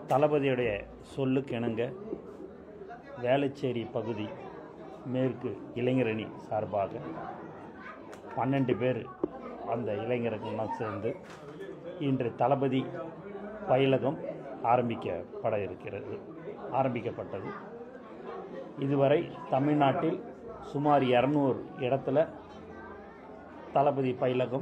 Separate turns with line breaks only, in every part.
தளபதியுடைய சொல்லுக்கு இணங்க வேளச்சேரி பகுதி மேற்கு இளைஞரணி சார்பாக பன்னெண்டு பேர் அந்த இளைஞர்கள்லாம் சேர்ந்து இன்று தளபதி பயிலகம் ஆரம்பிக்கப்பட இருக்கிறது ஆரம்பிக்கப்பட்டது இதுவரை தமிழ்நாட்டில் சுமார் இரநூறு இடத்துல தளபதி பயிலகம்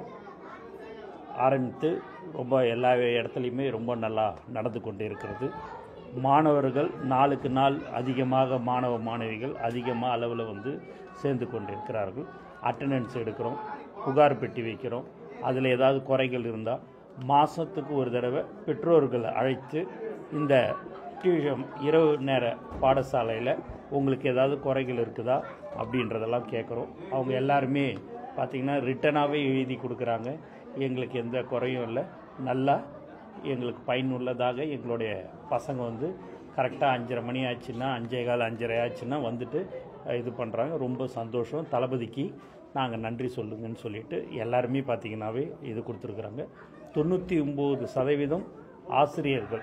ஆரம்பித்து ரொம்ப எல்லா இடத்துலையுமே ரொம்ப நல்லா நடந்து கொண்டு இருக்கிறது மாணவர்கள் நாளுக்கு நாள் அதிகமாக மாணவ மாணவிகள் அதிகமாக அளவில் வந்து சேர்ந்து கொண்டு இருக்கிறார்கள் அட்டண்டன்ஸ் எடுக்கிறோம் புகார் பெட்டி வைக்கிறோம் அதில் ஏதாவது குறைகள் இருந்தால் மாதத்துக்கு ஒரு தடவை பெற்றோர்கள் அழைத்து இந்த டியூஷன் இரவு நேர பாடசாலையில் உங்களுக்கு ஏதாவது குறைகள் இருக்குதா அப்படின்றதெல்லாம் கேட்குறோம் அவங்க எல்லாருமே பார்த்திங்கன்னா ரிட்டனாகவே எழுதி கொடுக்குறாங்க எங்களுக்கு எந்த குறையும் இல்லை நல்லா எங்களுக்கு பயனுள்ளதாக எங்களுடைய பசங்க வந்து கரெக்டாக அஞ்சரை மணி ஆச்சுன்னா அஞ்சே கால் அஞ்சரை ஆச்சுன்னா வந்துட்டு அஹ், இது பண்ணுறாங்க ரொம்ப சந்தோஷம் தளபதிக்கு நாங்கள் நன்றி சொல்லுங்கன்னு சொல்லிட்டு எல்லாருமே பார்த்திங்கனாவே இது கொடுத்துருக்குறாங்க தொண்ணூற்றி ஒம்பது சதவீதம் ஆசிரியர்கள்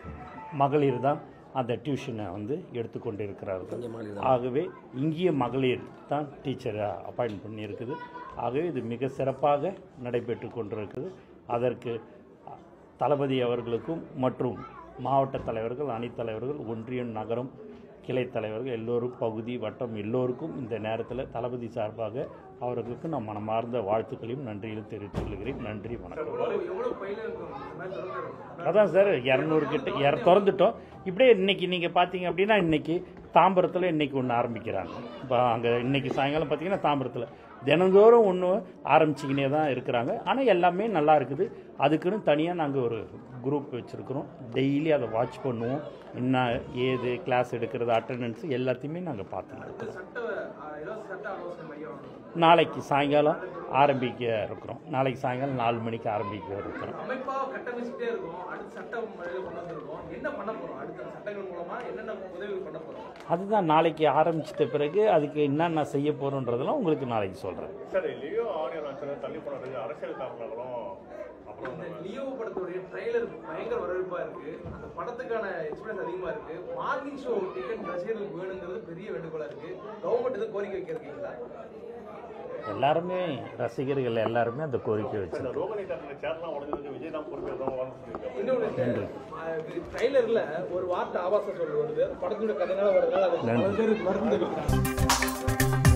மகளிர் தான் அந்த டியூஷனை வந்து எடுத்துக்கொண்டு இருக்கிறார்கள் ஆகவே இங்கேய மகளிர் தான் டீச்சரை அப்பாயின்ட் பண்ணியிருக்குது ஆகவே இது மிக சிறப்பாக நடைபெற்று கொண்டிருக்குது அதற்கு தளபதி அவர்களுக்கும் மற்றும் மாவட்ட தலைவர்கள் அணித்தலைவர்கள் ஒன்றியம் நகரம் கிளை தலைவர்கள் எல்லோரும் பகுதி வட்டம் எல்லோருக்கும் இந்த நேரத்தில் தளபதி சார்பாக அவர்களுக்கு நான் மனமார்ந்த வாழ்த்துக்களையும் நன்றியும் தெரிவித்துக் கொள்கிறேன் நன்றி வணக்கம்
எவ்வளவு பயில இருக்கும் இந்த மாதிரி தொடர்ந்து
அதான் சார் இரநூறு கிட்ட இர திறந்துட்டோம் இப்படியே இன்னைக்கு நீங்கள் பார்த்தீங்க அப்படின்னா இன்னைக்கு தாம்பரத்தில் இன்னைக்கு ஒன்று ஆரம்பிக்கிறாங்க இப்போ அங்கே இன்னைக்கு சாயங்காலம் பார்த்தீங்கன்னா தாம்பரத்தில் தினந்தோறும் ஒன்று ஆரம்பிச்சிக்கினே தான் இருக்கிறாங்க ஆனால் எல்லாமே நல்லா இருக்குது அதுக்குன்னு தனியாக நாங்கள் ஒரு குரூப் வச்சுருக்கிறோம் டெய்லி அதை வாட்ச் பண்ணுவோம் என்ன ஏது கிளாஸ் எடுக்கிறது அட்டண்டன்ஸ் எல்லாத்தையுமே நாங்கள் பார்த்துன்னு இருக்கிறோம்
சட்ட அஹ், இலவச சட்ட ஆலோசனை மையம்
நாளைக்கு சாயங்காலம் ஆரம்பிக்க இருக்கிறோம் நாளைக்கு சாயங்காலம் நாலு மணிக்கு ஆரம்பிக்க இருக்கிறோம்
அமைப்பா கட்டமைச்சுட்டே இருக்கும் அடுத்த சட்டம் முறையில கொண்டு வந்திருக்கோம் என்ன பண்ண போறோம் அடுத்த சட்டங்கள் மூலமா என்னென்ன உதவிகள் பண்ண போறோம்
அதுதான் நாளைக்கு ஆரம்பிச்சிட்ட பிறகு அதுக்கு என்னென்ன செய்ய போகிறோன்றதெல்லாம் உங்களுக்கு நாளைக்கு சொல்கிறேன்
சார் லியோ ஆடியோ லான்ச்சரை தள்ளி போனதுக்கு அரசியல் காரணங்களும் அப்புறம்
இந்த லியோ படத்துடைய ட்ரைலர் பயங்கர வரவேற்பா இருக்கு அந்த படத்துக்கான எக்ஸ்பீரியன்ஸ் அதிகமா இருக்கு மார்னிங் ஷோ டிக்கெட் ரசிகர்களுக்கு வேணுங்கிறது பெரிய வேண்டுகோளா இருக்கு கவர்மெண்ட் எதுவும் கோரிக்கை வைக்கிறீங்களா
எல்லாருமே ரசிகர்கள் எல்லாருமே அந்த கோரிக்கை
இந்த
வச்சு
ரோகிணி தேட்டரில் சேர்லாம் உடஞ்சதுக்கு விஜய் தான் பொறுப்பேற்கிறோம் வரணும் சொல்லியிருக்காரு
இன்னொன்று ட்ரைலர்ல ஒரு வார்த்தை ஆபாச சொல் வருது படத்தோட கதைனால வருதுனால அது பல பேருக்கு வருத்தம் தெரிவிக்கிறாங்க